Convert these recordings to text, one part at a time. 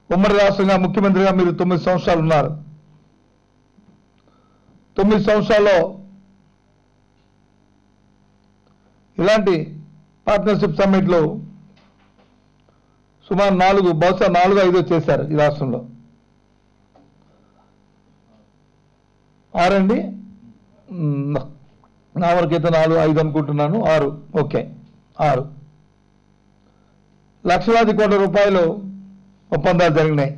ఉమ్మడి రాష్ట్రంగా ముఖ్యమంత్రిగా మీరు తొమ్మిది సంవత్సరాలు ఉన్నారు తొమ్మిది సంవత్సరాల్లో ఇలాంటి పార్ట్నర్షిప్ సమ్మిట్లు సుమారు నాలుగు బహుశా నాలుగు ఐదో చేశారు ఈ రాష్ట్రంలో ఆరండి మ్, నా వరకైతే నాలుగు ఐదు అనుకుంటున్నాను ఆరు ఓకే ఆరు లక్షలాది కోట్ల రూపాయలు ఒప్పందాలు జరిగినాయి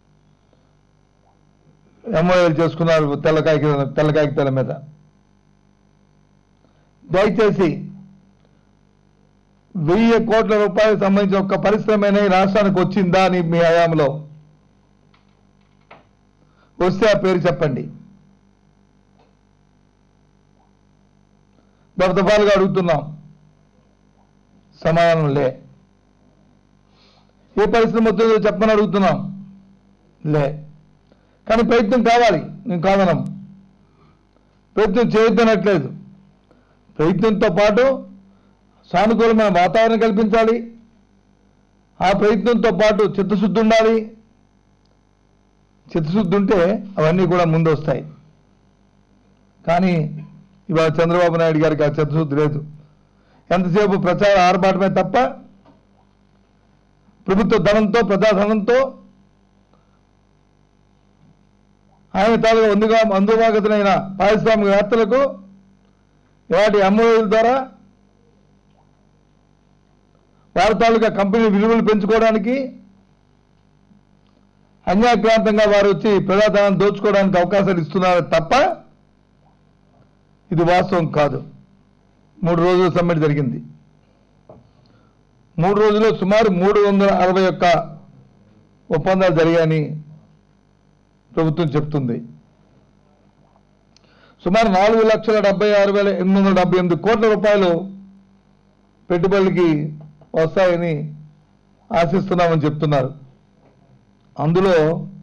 ఎంఓఏలు చేసుకున్నారు తెల్లకాయ తెల్లకాయకితల మీద దయచేసి వెయ్యి కోట్ల రూపాయలకు సంబంధించిన ఒక్క పరిశ్రమ అయినా ఈ రాష్ట్రానికి వచ్చిందా అని మీ హయాంలో వస్తే ఆ పేరు చెప్పండి దఫదఫాలుగా అడుగుతున్నాం సమాధానం లే ఏ పరిశ్రమ వచ్చిందో చెప్పమని అడుగుతున్నాం లే కానీ ప్రయత్నం కావాలి నేను కాదనం ప్రయత్నం చేయొద్దనట్లేదు ప్రయత్నంతో పాటు సానుకూలమైన వాతావరణం కల్పించాలి ఆ ప్రయత్నంతో పాటు చిత్తశుద్ధి ఉండాలి చిత్తశుద్ధి ఉంటే అవన్నీ కూడా ముందు వస్తాయి కానీ ఇవాళ చంద్రబాబు నాయుడు గారికి ఆ చిత్తశుద్ధి లేదు ఎంతసేపు ప్రచార ఆర్భాటమే తప్ప ప్రభుత్వ ధనంతో ప్రజాధనంతో ఆయన తాలూకా అందుగా అందుబాగతులైన పారిశ్రామికవేత్తలకు ఇలాంటి ఎంఓఏల ద్వారా వారి తాలూకా కంపెనీ విలువలు పెంచుకోవడానికి అన్యాక్రాంతంగా వారు వచ్చి ప్రజాధనాన్ని దోచుకోవడానికి అవకాశాలు ఇస్తున్నారు తప్ప ఇది వాస్తవం కాదు మూడు రోజుల సమ్మిట్ జరిగింది మూడు రోజుల్లో సుమారు మూడు వందల అరవై ఒక్క ఒప్పందాలు జరిగాయని ప్రభుత్వం చెప్తుంది సుమారు నాలుగు లక్షల డెబ్బై ఆరు వేల ఎనిమిది వందల డెబ్బై ఎనిమిది కోట్ల రూపాయలు పెట్టుబడులకి వస్తాయని ఆశిస్తున్నామని చెప్తున్నారు అందులో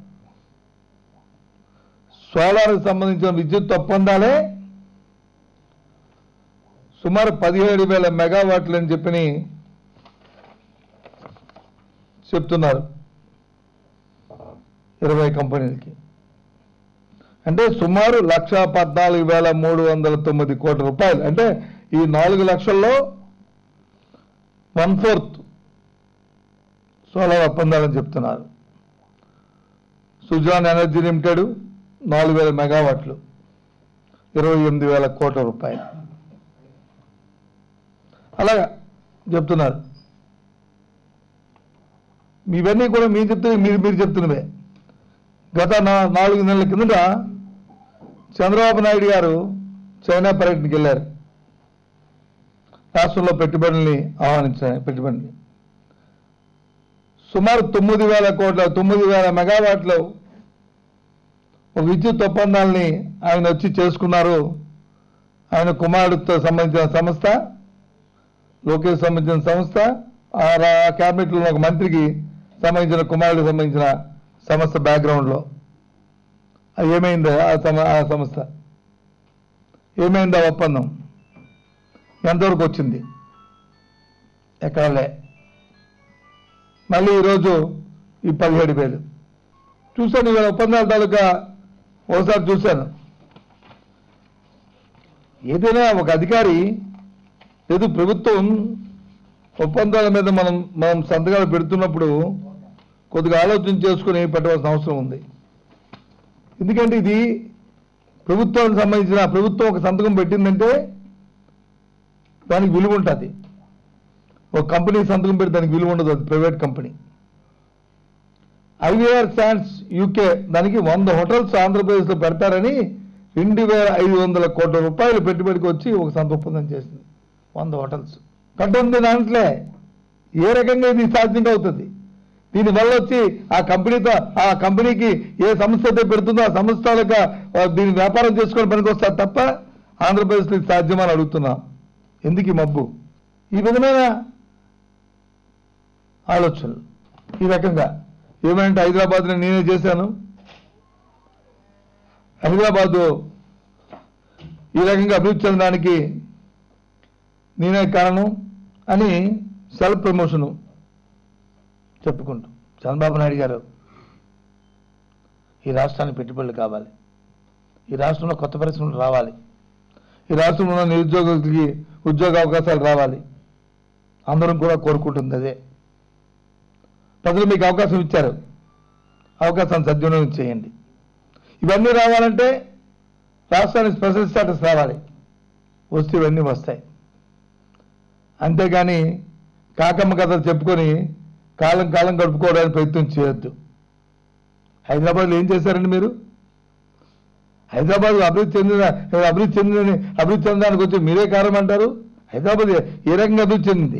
సోలార్కి సంబంధించిన విద్యుత్ ఒప్పందాలే సుమారు పదిహేడు వేల మెగావాట్లు అని చెప్పని చెప్తున్నారు ఇరవై కంపెనీలకి అంటే సుమారు లక్ష పద్నాలుగు వేల మూడు వందల తొమ్మిది కోట్ల రూపాయలు అంటే ఈ నాలుగు లక్షల్లో వన్ ఫోర్త్ సోలార్ ఒప్పందాలని చెప్తున్నారు సుజాన్ ఎనర్జీ లిమిటెడ్ నాలుగు వేల మెగావాట్లు ఇరవై ఎనిమిది వేల కోట్ల రూపాయలు అలాగా చెప్తున్నారు ఇవన్నీ కూడా మీరు చెప్తే మీరు మీరు చెప్తున్నవే గత నా- నాలుగు నెలల కిందట చంద్రబాబు నాయుడు గారు చైనా పర్యటనకి వెళ్ళారు రాష్ట్రంలో పెట్టుబడుల్ని ఆహ్వానించారు పెట్టుబడుల్ని సుమారు తొమ్మిది వేల కోట్ల తొమ్మిది వేల మెగావాట్లు ఒక విద్యుత్ ఒప్పందాలని ఆయన వచ్చి చేసుకున్నారు ఆయన కుమారుడితో సంబంధించిన సంస్థ లోకేష్ సంబంధించిన సంస్థ ఆ రా- క్యాబినెట్లో ఉన్న ఒక మంత్రికి సంబంధించిన కుమారుడికి సంబంధించిన సంస్థ బ్యాక్గ్రౌండ్లో అది ఏమైంది ఆ సమ ఆ సంస్థ ఏమైంది ఆ ఒప్పందం ఎంతవరకు వచ్చింది ఎక్కడలే మళ్ళీ ఈరోజు ఈ పదిహేడు వేలు చూశాను ఇవాళ ఒప్పందాల తాలూకా ఒకసారి చూశాను ఏదైనా ఒక అధికారి లేదు ప్రభుత్వం ఒప్పందాల మీద మనం మనం సంతకాలు పెడుతున్నప్పుడు కొద్దిగా ఆలోచన చేసుకుని పెట్టవలసిన అవసరం ఉంది ఎందుకంటే ఇది ప్రభుత్వానికి సంబంధించిన ప్రభుత్వం ఒక సంతకం పెట్టిందంటే దానికి విలువ ఉంటుంది ఒక కంపెనీ సంతకం పెడితే దానికి విలువ ఉండదు అది private company IVR sands UK దానికి వంద హోటల్స్ ఆంధ్రప్రదేశ్లో పెడతారని రెండు వేల ఐదు వందల కోట్ల రూపాయలు పెట్టుబడికి వచ్చి ఒక సంత ఒప్పందం చేసింది వంద హోటల్స్ కట్టుంది దాంట్లే ఏ రకంగా ఇది సాధ్యం అవుతుంది దీనివల్ల వచ్చి ఆ కంపెనీతో ఆ కంపెనీకి ఏ సంస్థ అయితే పెడుతుందో ఆ సంస్థ తాలూకా, ఆ, దీని వ్యాపారం చేసుకొని పనికొస్తారు తప్ప ఆంధ్రప్రదేశ్లో ఇది సాధ్యమని అడుగుతున్నాం ఎందుకు ఈ మబ్బు ఈ విధమైన ఆలోచనలు ఈ రకంగా ఏమంటే హైదరాబాద్లో నేనే చేశాను హైదరాబాదు ఈ రకంగా అభివృద్ధి చెందడానికి నేనే కారణం అని సెల్ఫ్ ప్రమోషను చెప్పుకుంటూ చంద్రబాబు నాయుడు గారు ఈ రాష్ట్రానికి పెట్టుబడులు కావాలి ఈ రాష్ట్రంలో కొత్త పరిశ్రమలు రావాలి ఈ రాష్ట్రంలో ఉన్న నిరుద్యోగులకి ఉద్యోగ అవకాశాలు రావాలి అందరం కూడా కోరుకుంటుంది అదే ప్రజలు మీకు అవకాశం ఇచ్చారు అవకాశాన్ని సద్వినియోగం చేయండి ఇవన్నీ రావాలంటే రాష్ట్రానికి స్పెషల్ స్టేటస్ రావాలి వస్తే ఇవన్నీ వస్తాయి అంతేగాని కాకమ్మ కథలు చెప్పుకొని కాలం కాలం గడుపుకోవడానికి ప్రయత్నం చేయొద్దు హైదరాబాద్లో ఏం చేశారండి మీరు హైదరాబాద్ అభివృద్ధి చెందిన అభివృద్ధి చెందిన అభివృద్ధి చెందడానికి వచ్చి మీరే కారణం అంటారు హైదరాబాద్ ఏ రకంగా అభివృద్ధి చెందింది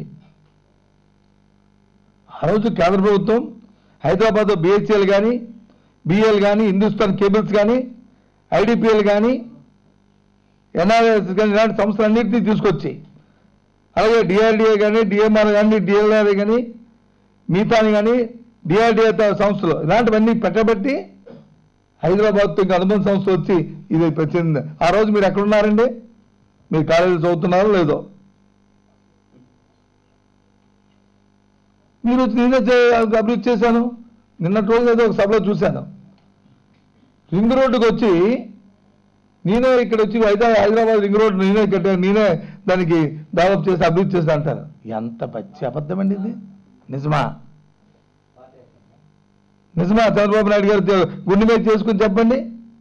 ఆ రోజు కేంద్ర ప్రభుత్వం హైదరాబాద్ బిహెచ్ఎల్ కానీ బిఎల్ కానీ హిందుస్థాన్ కేబుల్స్ కానీ ఐడిపిఎల్ కానీ ఎన్ఆర్ఎస్ కానీ ఇలాంటి సంస్థలన్నింటినీ తీసుకొచ్చి అలాగే డిఆర్డిఏ కానీ డిఎంఆర్ కానీ డిఎల్ఆర్ కానీ మిగతాని కానీ డిఆర్డిఏ సంస్థలు ఇలాంటివన్నీ పెట్టబట్టి హైదరాబాద్తో ఇంకా అనుబంధ సంస్థ వచ్చి ఇది చెందింది ఆ రోజు మీరు ఎక్కడున్నారండి మీరు కాలేజీ చదువుతున్నారో లేదో మీరు వచ్చి నేనే చే- అభివృద్ధి చేశాను నిన్నటి రోజు ఏదో ఒక సభలో చూశాను రింగ్ రోడ్డుకి వచ్చి నేనే ఇక్కడ వచ్చి హైదరాబాద్ హైదరాబాద్ రింగ్ రోడ్ నేనే కట్టాను నేనే దానికి డెవలప్ చేసి అభివృద్ధి చేసి అంటారు ఎంత పచ్చి అబద్ధం అండి ఇది నిజమా నిజమా చంద్రబాబు నాయుడు గారు తె- గుండె మీద చేసుకుని చెప్పండి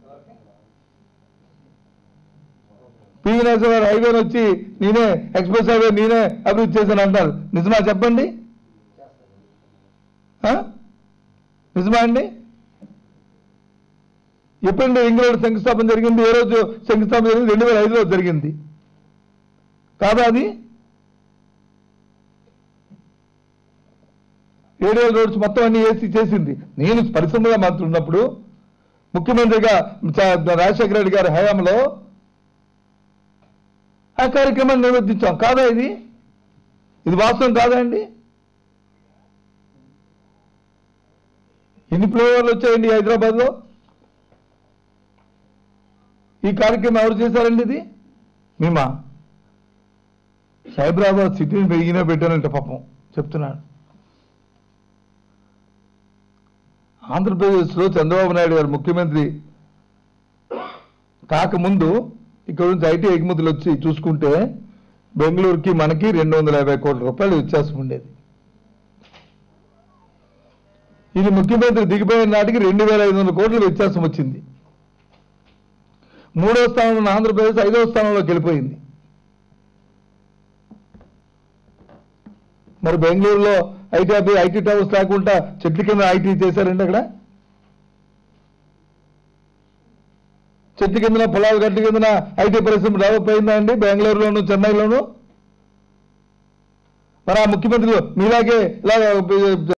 పివి నరసింహారావు హైవే వచ్చి నేనే ఎక్స్ప్రెస్ హైవే నేనే అభివృద్ధి చేశాను అంటారు నిజమా చెప్పండి ఆ? నిజమా అండి ఎప్పుడండి రింగ్ రోడ్ శంకుస్థాపన జరిగింది ఏ రోజు శంకుస్థాపన జరిగింది రెండు వేల ఐదులో జరిగింది కాదా అది ఏడేళ్ళ రోడ్స్ మొత్తం అన్ని వేసి చేసింది నేను పరిశ్రమగా మంత్రి ఉన్నప్పుడు ముఖ్యమంత్రిగా చ- రాజశేఖర రెడ్డి గారి హయాంలో ఆ కార్యక్రమాన్ని నిర్వర్తించాం కాదా ఇది ఇది వాస్తవం కాదా అండి ఎన్ని ఫ్లేవర్లు వచ్చాయండి హైదరాబాద్లో ఈ కార్యక్రమం ఎవరు చేశారండి ఇది మేమా సైబరాబాద్ సిటీని పెరిగినా పెట్టానంటే పాపం చెప్తున్నాను ఆంధ్రప్రదేశ్లో చంద్రబాబు నాయుడు గారు ముఖ్యమంత్రి కాకముందు ఇక్కడ నుంచి ఐటీ ఎగుమతులు వచ్చి చూసుకుంటే బెంగళూరుకి మనకి రెండు వందల యాభై కోట్ల రూపాయలు వ్యత్యాసం ఉండేది ఇది ముఖ్యమంత్రి దిగిపోయిన నాటికి రెండు వేల ఐదు వందల కోట్ల వ్యత్యాసం వచ్చింది మూడో స్థానంలో ఉన్న ఆంధ్రప్రదేశ్ ఐదవ స్థానంలోకి వెళ్ళిపోయింది మరి బెంగళూరులో ఐటీ అభి ఐటీ టవర్స్ లేకుండా చెట్ల కింద ఐటీ చేశారండి అక్కడ చెట్ల కింద పొలాలు గట్ల కింద ఐటీ పరిశ్రమ డెవలప్ అయిందా అండి బెంగళూరులోను చెన్నైలోను మరి ఆ ముఖ్యమంత్రులు మీలాగే ఇలా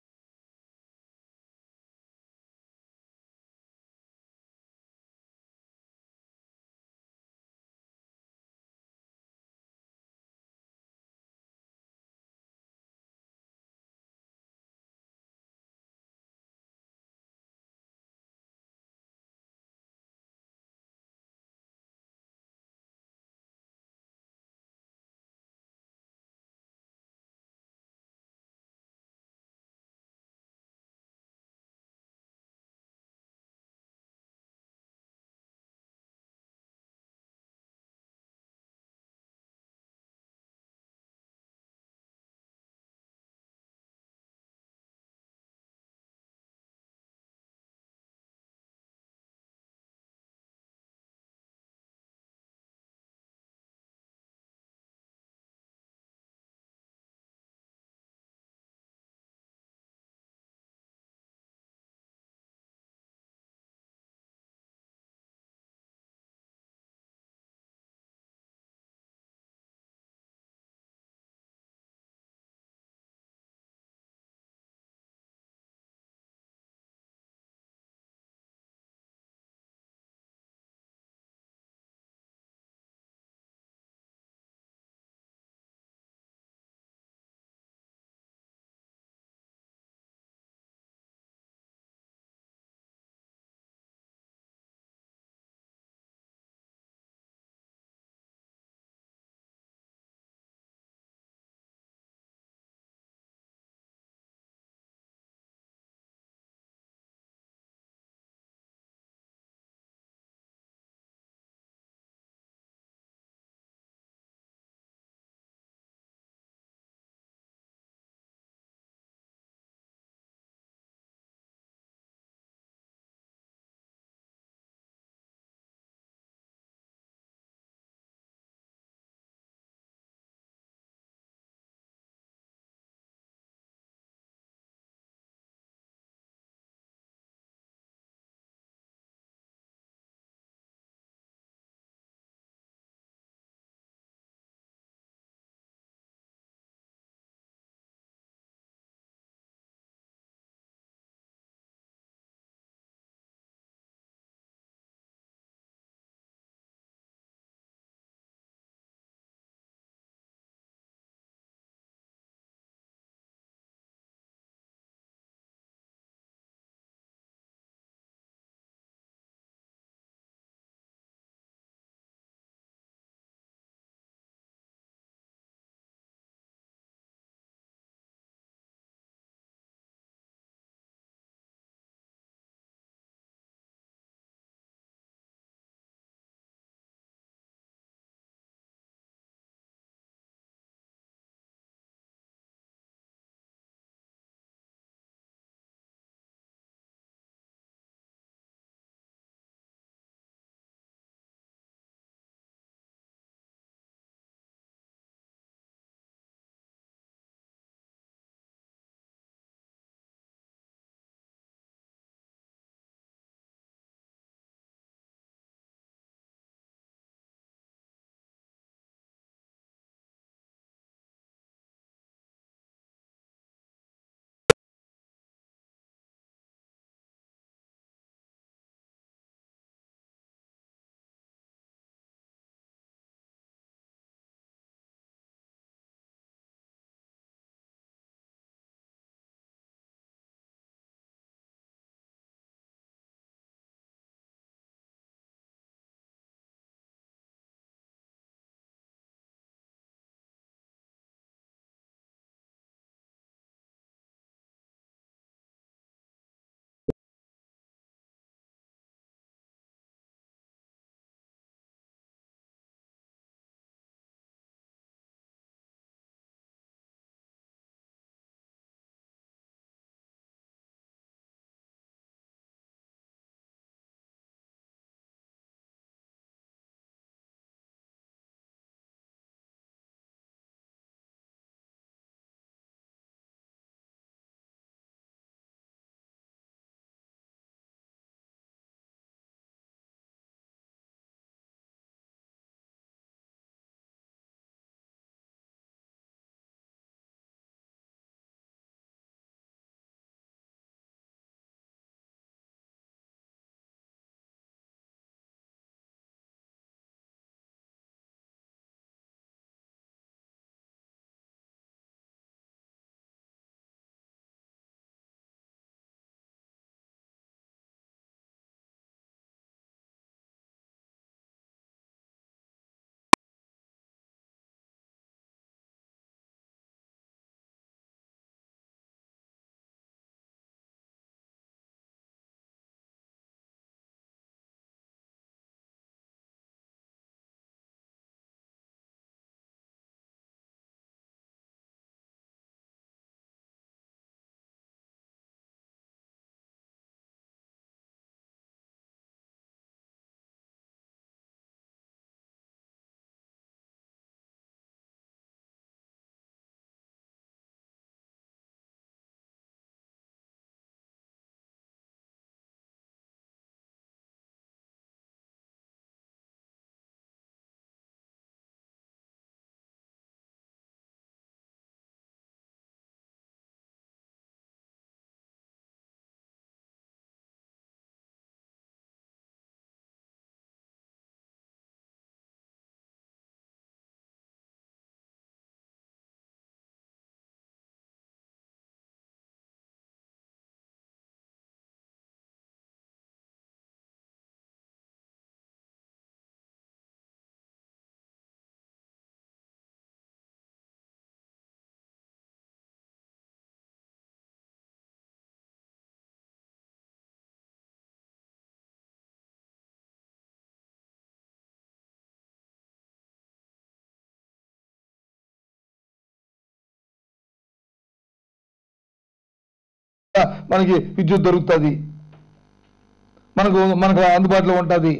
మనకి విద్యుత్ దొరుకుతుంది మనకు మనకు అందుబాటులో ఉంటుంది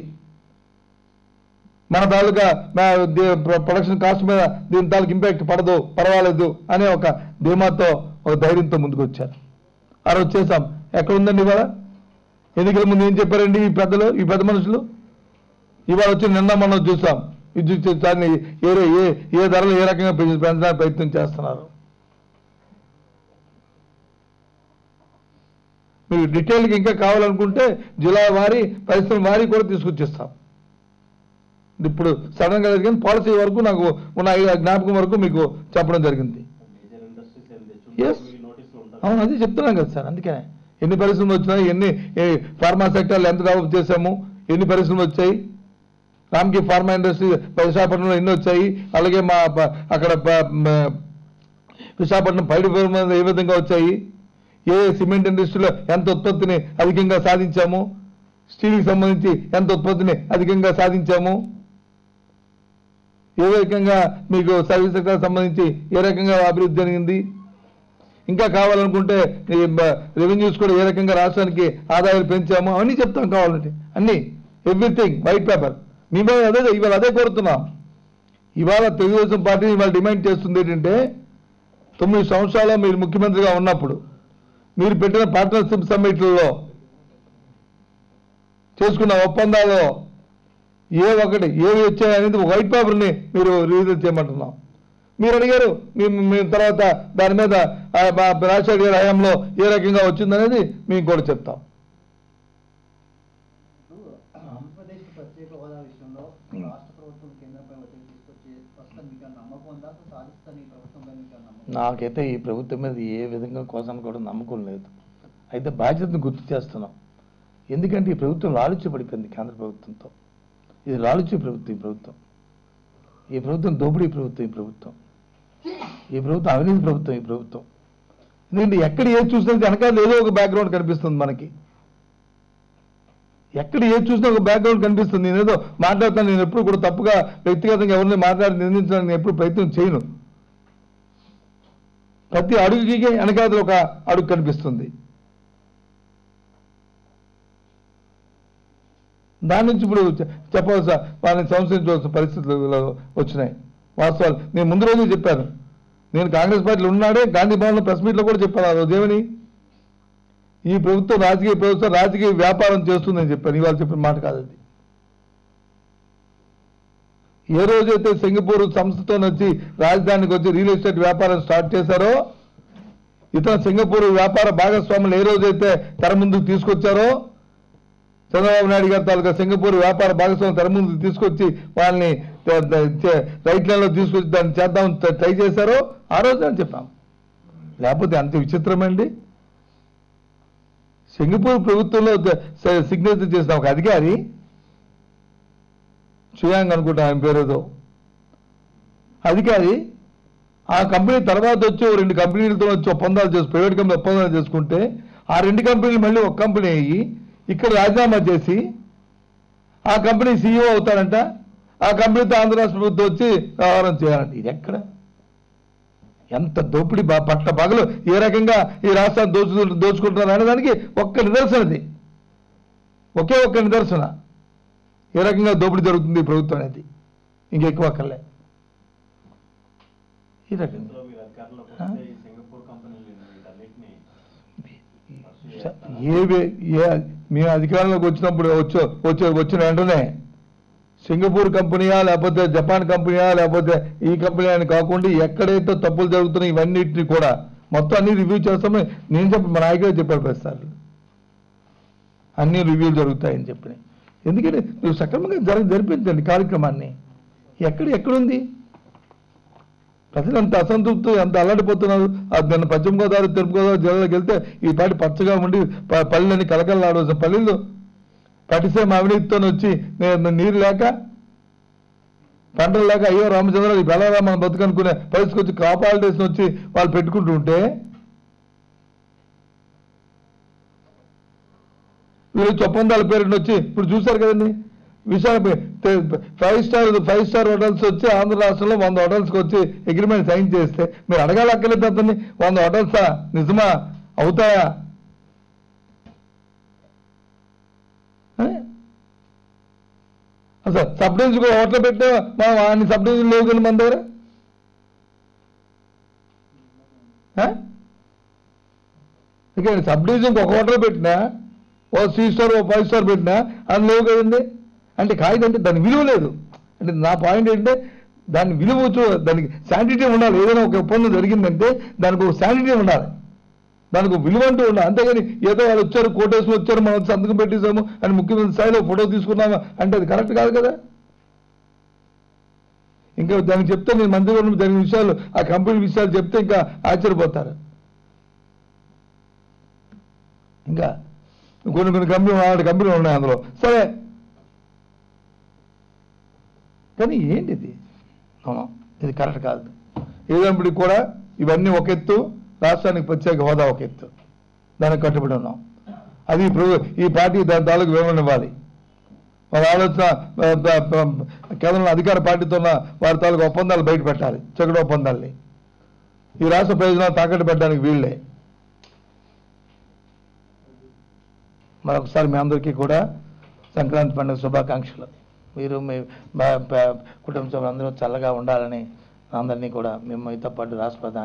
మన తాలూకా మా- దే- ప్ర- ప్రొడక్షన్ కాస్ట్ మీద దీని తాలూకు ఇంపాక్ట్ పడదు పర్వాలేదు అనే ఒక ధీమాతో ఒక ధైర్యంతో ముందుకు వచ్చారు ఆ రోజు చేశాం ఎక్కడ ఉందండి ఇవాళ ఎన్నికల ముందు ఏం చెప్పారండి ఈ పెద్దలు ఈ పెద్ద మనుషులు ఇవాళ వచ్చి నిన్న మనం చూసాం విద్యుత్ ఛార్జీని ఏ ఏ ఏ ధరలు ఏ రకంగా పెంచ- పెంచడానికి ప్రయత్నం చేస్తున్నారు మీకు డీటెయిల్గా ఇంకా కావాలనుకుంటే జిల్లా వారి పరిశ్రమ వారి కూడా తీసుకొచ్చిస్తాం ఇప్పుడు సడన్ గా జరిగింది పాలసీ వరకు నాకు ఉన్న ఐ- జ్ఞాపకం వరకు మీకు చెప్పడం జరిగింది మేజర్ ఇండస్ట్రీస్ ఏం Yes. తెచ్చుంటే నోటీసులు ఉంటాయి అవును అది చెప్తున్నాం కదా సార్ అందుకనే ఎన్ని పరిశ్రమలు వచ్చినాయి ఎన్ని ఏ ఫార్మా సెక్టర్లు ఎంత డెవలప్ చేశాము ఎన్ని పరిశ్రమలు వచ్చాయి రామ్కి ఫార్మా ఇండస్ట్రీ విశాఖపట్నంలో ఎన్ని వచ్చాయి అలాగే మా ప- అక్కడ ప- మ- విశాఖపట్నం పైడి పరిశ్రమలు ఏ విధంగా వచ్చాయి ఏ సిమెంట్ ఇండస్ట్రీలో ఎంత ఉత్పత్తిని అధికంగా సాధించాము స్టీల్కి సంబంధించి ఎంత ఉత్పత్తిని అధికంగా సాధించాము ఏ రకంగా మీకు సర్వీస్ సెక్టర్ సంబంధించి ఏ రకంగా అభివృద్ధి జరిగింది ఇంకా కావాలనుకుంటే ఈ బ- రెవెన్యూస్ కూడా ఏ రకంగా రాష్ట్రానికి ఆదాయాలు పెంచాము అవన్నీ చెప్తాం కావాలంటే అన్నీ ఎవ్రీథింగ్ వైట్ పేపర్ మీ మీద అదే ఇవాళ అదే కోరుతున్నాం ఇవాళ తెలుగుదేశం పార్టీ ఇవాళ డిమాండ్ చేస్తుంది ఏంటంటే తొమ్మిది సంవత్సరాలు మీరు ముఖ్యమంత్రిగా ఉన్నప్పుడు మీరు పెట్టిన పార్ట్నర్షిప్ సమ్మిట్లలో చేసుకున్న ఒప్పందాలు ఏ ఒకటి ఏవి వచ్చాయనేది ఒక వైట్ పేపర్ని మీరు రిలీజ్ చేయమంటున్నాం మీరు అడిగారు మేము మేము తర్వాత దాని మీద ఆ, మా రాజశేఖర గారి హయాంలో ఏ రకంగా వచ్చిందనేది మేము కూడా చెప్తాం ఇప్పుడు ఆంధ్రప్రదేశ్ ప్రత్యేక హోదా విషయంలో రాష్ట్ర ప్రభుత్వం కేంద్రంపై ఒత్తిడి తీసుకొచ్చి ప్రస్తుతం మీకు ఏమైనా నమ్మకం ఉందా అసలు సాధిస్తుంది ఈ ప్రభుత్వంపై మీకు ఏమైనా నమ్మకం ఉందా? నాకైతే ఈ ప్రభుత్వం మీద ఏ విధంగా కోసం కూడా నమ్మకం లేదు అయితే బాధ్యతను గుర్తు చేస్తున్నాం ఎందుకంటే ఈ ప్రభుత్వం లాలుచి పడిపోయింది కేంద్ర ప్రభుత్వంతో ఇది లాలుచి ప్రభుత్వం ఈ ప్రభుత్వం ఈ ప్రభుత్వం దోపిడీ ప్రభుత్వం ఈ ప్రభుత్వం ఈ ప్రభుత్వం అవినీతి ప్రభుత్వం ఈ ప్రభుత్వం ఎందుకంటే ఎక్కడ ఏది చూసినా వెనకాల ఏదో ఒక బ్యాక్గ్రౌండ్ కనిపిస్తుంది మనకి ఎక్కడ ఏది చూసినా ఒక బ్యాక్గ్రౌండ్ కనిపిస్తుంది నేను ఏదో మాట్లాడతాను నేను ఎప్పుడు కూడా తప్పుగా వ్యక్తిగతంగా ఎవరిని మాట్లాడి నిందించడానికి నేను ఎప్పుడు ప్రయత్నం చేయను ప్రతి అడుగుకి వెనకాల ఒక అడుగు కనిపిస్తుంది దాని నుంచి ఇప్పుడు చె- చెప్పవలసిన వాళ్ళని సంశయించవలసిన పరిస్థితులు వచ్చినాయి వాస్తవాలు నేను ముందు రోజు చెప్పాను నేను కాంగ్రెస్ పార్టీలో ఉన్నాడే గాంధీ భవన్లో ప్రెస్ మీట్లో కూడా చెప్పాను ఆ రోజు ఏమని ఈ ప్రభుత్వం రాజకీయ ప్రభుత్వం రాజకీయ వ్యాపారం చేస్తుందని చెప్పాను ఇవాళ చెప్పిన మాట కాదు అది ఏ రోజైతే సింగపూర్ సంస్థతో వచ్చి రాజధానికి వచ్చి రియల్ ఎస్టేట్ వ్యాపారం స్టార్ట్ చేశారో ఇతర సింగపూర్ వ్యాపార భాగస్వాములు ఏ రోజైతే తెర ముందుకు తీసుకొచ్చారో చంద్రబాబు నాయుడు గారి తాలూకా సింగపూర్ వ్యాపార భాగస్వామి తెర ముందుకు తీసుకొచ్చి వాళ్ళని త- త- చే- రైట్ లైన్లో తీసుకొచ్చి దాన్ని చేద్దాం ట్రై చేశారో ఆ రోజు అని చెప్పాం లేకపోతే అంత విచిత్రమండి సింగపూర్ ప్రభుత్వంలో సిగ్నేచర్ చేసిన ఒక అధికారి చుయాంగ్ అనుకుంటా ఆయన పేరేదో అధికారి ఆ కంపెనీ తర్వాత వచ్చి ఓ రెండు కంపెనీలతో వచ్చి ఒప్పందాలు చేసి ప్రైవేట్ కంపెనీ ఒప్పందాలు చేసుకుంటే ఆ రెండు కంపెనీలు మళ్ళీ ఒక కంపెనీ అయ్యి ఇక్కడ రాజీనామా చేసి ఆ కంపెనీ సీఈఓ అవుతారంట ఆ కంపెనీతో ఆంధ్ర రాష్ట్ర ప్రభుత్వం వచ్చి వ్యవహారం చేయాలంట ఇది ఎక్కడ ఎంత దోపిడీ బా పట్ట పగలు ఏ రకంగా ఈ రాష్ట్రాన్ని దోచు దోచుకుంటున్నారు అనే దానికి ఒక్క నిదర్శన ఇది ఒకే ఒక్క నిదర్శన ఏ రకంగా దోపిడీ జరుగుతుంది ఈ ప్రభుత్వం అనేది ఇంకెక్కువ అక్కర్లే ఈ రకంగా ఇందులో మీరు అధికారంలోకి వస్తే ఈ సింగపూర్ కంపెనీలు వీటన్నిటిని ఏ ఏ మేము అధికారంలోకి వచ్చినప్పుడు వచ్చి వచ్చి వచ్చిన వెంటనే సింగపూర్ కంపెనీయా లేకపోతే జపాన్ కంపెనీయా లేకపోతే ఈ కంపెనీ అని కాకుండా ఎక్కడైతే తప్పులు జరుగుతున్నాయి ఇవన్నిటిని కూడా మొత్తం అన్ని రివ్యూ చేస్తామని నేను చెప్పి మా నాయకుడే చెప్పాడు ప్రతిసారి అన్ని రివ్యూలు జరుగుతాయని చెప్పి ఎందుకంటే నువ్వు సక్రమంగా జర జరిపించండి కార్యక్రమాన్ని ఎక్కడ ఎక్కడుంది ప్రజలు అంత అసంతృప్తి ఎంత అల్లాడిపోతున్నారు అది నిన్న పశ్చిమ గోదావరి తూర్పు గోదావరి జిల్లాలోకి వెళ్తే ఈ పాటి పచ్చగా ఉండి ప- పల్లెని కలకలలాడవలసిన పల్లెలు పటిసేమ అవినీతితో వచ్చి నే- నీరు లేక పంటలు లేక అయ్యో రామచంద్ర ఈ బెలరా మనం బతుకనుకునే పరిస్థితికి వచ్చి కాపాలిటేషన్ వచ్చి వాళ్ళు పెట్టుకుంటూ ఉంటే వీళ్ళు ఒప్పందాల పేరుని వచ్చి ఇప్పుడు చూశారు కదండి Visakha five star five star hotels వచ్చి ఆంధ్ర రాష్ట్రంలో వంద హోటల్స్కి వచ్చి అగ్రిమెంట్ సైన్ చేస్తే మీరు అడగాలి అక్కర్లేదు అతన్ని వంద హోటల్సా నిజమా అవుతాయా ఏ? అసలు సబ్ డివిజన్ హోటల్ పెట్టా మనం అన్ని సబ్ డివిజన్ లేవు కానీ మన దగ్గర ఏ? ఇక సబ్ డివిజన్కి ఒక హోటల్ పెట్టినా ఓ త్రీ స్టార్ ఓ ఫైవ్ స్టార్ పెట్టినా అది లేవు కదండి అంటే కాగితం అంటే దాని విలువ లేదు అంటే నా పాయింట్ ఏంటంటే దాని విలువ చూ- దానికి శానిటీ ఉండాలి ఏదైనా ఒక ఒప్పందం జరిగిందంటే దానికి ఒక శానిటీ ఉండాలి దానికి ఒక విలువ అంటూ ఉండాలి అంతేగాని ఏదో వాళ్ళు వచ్చారు కోటేశ్వరం వచ్చారు మనం వచ్చి సంతకం పెట్టేశాము అని ముఖ్యమంత్రి స్థాయిలో ఫోటో తీసుకున్నామా అంటే అది కరెక్ట్ కాదు కదా ఇంకా దానికి చెప్తే నేను మంత్రివర్గం జరిగిన విషయాలు ఆ కంపెనీ విషయాలు చెప్తే ఇంకా ఆశ్చర్యపోతారు ఇంకా కొన్ని కొన్ని కంపెనీలు ఆరు కంపెనీలు ఉన్నాయి అందులో సరే కానీ ఏంటి ఇది అవును ఇది కరెక్ట్ కాదు ఏదైనప్పటికీ కూడా ఇవన్నీ ఒక ఎత్తు రాష్ట్రానికి ప్రత్యేక హోదా ఒక ఎత్తు దానికి కట్టుబడి ఉన్నాం అది ఈ ప్రభు ఈ పార్టీ దాని తాలూకు వివరణ ఇవ్వాలి వారి ఆలోచన ఆ, ఆ, ఆ, కేవలం అధికార పార్టీతో ఉన్న వారి తాలూకు ఒప్పందాలు బయట పెట్టాలి చెగడ ఒప్పందాల్ని ఈ రాష్ట్ర ప్రయోజనాలు తాకట్టు పెట్టడానికి వీళ్ళే మరొకసారి మీ అందరికీ కూడా సంక్రాంతి పండుగ శుభాకాంక్షలు మీరు మీ బ- బ- కుటుంబ సభ్యులందరూ చల్లగా ఉండాలని అందరినీ కూడా మేము మీతో పాటు రాష్ట్ర ప్రధాని